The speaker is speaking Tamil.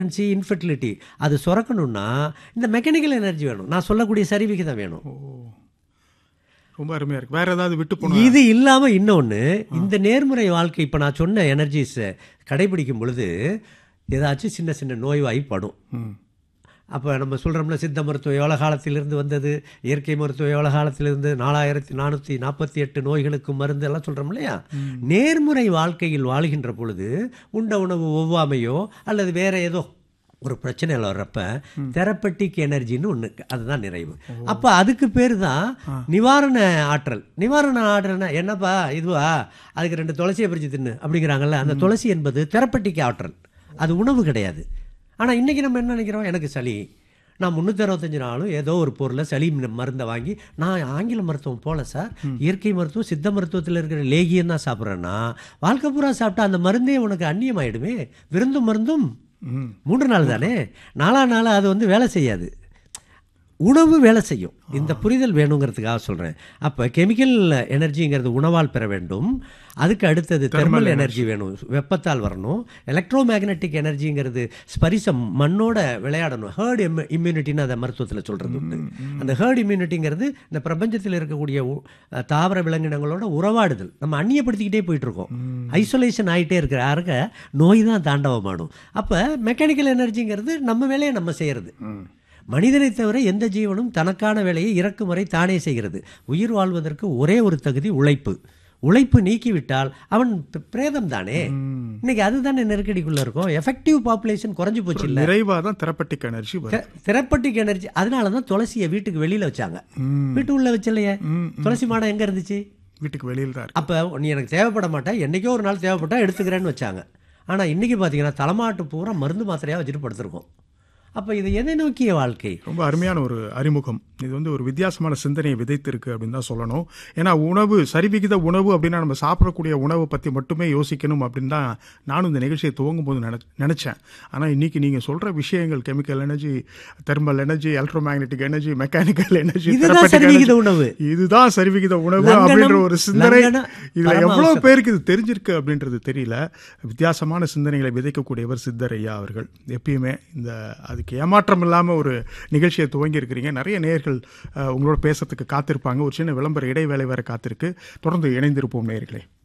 ப்ரெக்னன்சி இன்ஃபர்டிலிட்டி அது சுரக்கணும்னா இந்த மெக்கானிக்கல் எனர்ஜி வேணும் நான் சொல்லக்கூடிய சரிவிகிதம் வேணும் ஓ ரொம்ப அருமையா இருக்கு வேற ஏதாவது விட்டு போன இது இல்லாம இன்னொன்னு இந்த நேர்முறை வாழ்க்கை இப்ப நான் சொன்ன எனர்ஜிஸ் கடைபிடிக்கும் பொழுது ஏதாச்சும் சின்ன சின்ன நோய்வாய்ப்படும் ம் அப்போ நம்ம சொல்கிறோம்ல சித்த மருத்துவம் எவ்வளோ காலத்திலிருந்து வந்தது இயற்கை மருத்துவம் எவ்வளோ காலத்திலிருந்து நாலாயிரத்தி நானூற்றி நாற்பத்தி எட்டு நோய்களுக்கு மருந்து எல்லாம் சொல்கிறோம் இல்லையா நேர்முறை வாழ்க்கையில் வாழ்கின்ற பொழுது உண்ட உணவு ஒவ்வாமையோ அல்லது வேற ஏதோ ஒரு பிரச்சனையில் வர்றப்ப தெரப்பட்டிக் எனர்ஜின்னு ஒன்று அதுதான் நிறைவு அப்போ அதுக்கு பேர் தான் நிவாரண ஆற்றல் நிவாரண ஆற்றல்னா என்னப்பா இதுவா அதுக்கு ரெண்டு துளசியை பிரித்து தின்னு அப்படிங்கிறாங்கல்ல அந்த துளசி என்பது தெரப்பட்டிக் ஆற்றல் அது உணவு கிடையாது ஆனால் இன்றைக்கி நம்ம என்ன நினைக்கிறோம் எனக்கு சளி நான் முந்நூற்றி அறுபத்தஞ்சு நாளும் ஏதோ ஒரு பொருளை சளி ம- மருந்தை வாங்கி நான் ஆங்கில மருத்துவம் போல சார் இயற்கை மருத்துவம் சித்த மருத்துவத்தில் இருக்கிற லேகியம் தான் சாப்பிட்றேன்னா வாழ்க்கை பூரா சாப்பிட்டா அந்த மருந்தே உனக்கு அந்நியமாயிடுமே விருந்தும் மருந்தும் ம் மூன்று நாள் தானே நாலா நாள் அது வந்து வேலை செய்யாது உணவு வேலை செய்யும் இந்த புரிதல் வேணுங்கிறதுக்காக சொல்கிறேன் அப்போ கெமிக்கல் எனர்ஜிங்கிறது உணவால் பெற வேண்டும் அதுக்கு அடுத்தது தெர்மல் எனர்ஜி வேணும் வெப்பத்தால் வரணும் எலக்ட்ரோ மேக்னெட்டிக் எனர்ஜிங்கிறது ஸ்பரிசம் மண்ணோட விளையாடணும் ஹேர்ட் இம் இம்யூனிட்டின்னு அதை மருத்துவத்தில் சொல்கிறது உண்டு அந்த ஹேர்ட் இம்யூனிட்டிங்கிறது இந்த பிரபஞ்சத்தில் இருக்கக்கூடிய உ- தாவர விலங்கினங்களோட உறவாடுதல் நம்ம அந்நியப்படுத்திக்கிட்டே போயிட்டு இருக்கோம் ஐசோலேஷன் ஆகிட்டே இருக்கிற யாருக்க நோய் தான் தாண்டவமாடும் அப்போ மெக்கானிக்கல் எனர்ஜிங்கிறது நம்ம வேலையை நம்ம செய்கிறது ம் மனிதனை தவிர எந்த ஜீவனும் தனக்கான வேலையை இறக்கும் வரை தானே செய்கிறது உயிர் வாழ்வதற்கு ஒரே ஒரு தகுதி உழைப்பு உழைப்பு நீக்கிவிட்டால் அவன் பி- பிரேதம் தானே இன்னைக்கு அதுதானே நெருக்கடிக்குள்ள இருக்கும் எஃபெக்டிவ் பாப்புலேஷன் குறைஞ்சு போச்சு இல்ல நிறைவா தான் தெரப்பட்டிக் எனர்ஜி வரும் தெரப்பட்டிக் எனர்ஜி அதனால தான் துளசியை வீட்டுக்கு வெளியில வச்சாங்க ம் வீட்டு உள்ள வச்சலையே ம், துளசி மாடம் எங்க இருந்துச்சு வீட்டுக்கு வெளியில் தான் இருக்கு அப்போ நீ எனக்கு தேவைப்பட மாட்டேன் என்னைக்கோ ஒரு நாள் தேவைப்பட்டா எடுத்துக்கிறேன்னு வச்சாங்க ஆனால் இன்னைக்கு பார்த்தீங்கன்னா தலைமாட்டு பூரா மருந்து மாத்திரையாக வச்சுட்டு படுத்திருக்கோம் அப்போ இது எதை நோக்கிய வாழ்க்கை ரொம்ப அருமையான ஒரு அறிமுகம் இது வந்து ஒரு வித்தியாசமான சிந்தனையை விதைத்திருக்கு அப்படின்னு தான் சொல்லணும் ஏன்னா உணவு சரிவிகித உணவு அப்படின்னா நம்ம சாப்பிடக்கூடிய உணவை பற்றி மட்டுமே யோசிக்கணும் அப்படின்னு தான் நானும் இந்த நிகழ்ச்சியை துவங்கும் போது நினை நினச்சேன் ஆனால் இன்னைக்கு நீங்கள் சொல்கிற விஷயங்கள் chemical energy thermal energy electromagnetic energy mechanical energy இதுதான் சரிவிகித உணவு இதுதான் சரிவிகித உணவு லங்கனம், அப்படின்ற ஒரு சிந்தனை லங்கன, இதுல பரம எவ்வளவு அவசியம். பேருக்கு இது தெரிஞ்சிருக்கு அப்படின்றது தெரியல வித்தியாசமான சிந்தனைகளை விதைக்கக்கூடியவர் சித்தர் ஐயா அவர்கள் எப்பயுமே இந்த அதுக்கு ஏமாற்றம் இல்லாம ஒரு நிகழ்ச்சியை துவங்கி இருக்கிறீங்க நிறைய நேயர்கள் அஹ், உங்களோட பேசுறதுக்கு காத்திருப்பாங்க ஒரு சின்ன விளம்பர இடைவேளை வேற காத்திருக்கு தொடர்ந்து இணைந்திருப்போம் நேயர்களே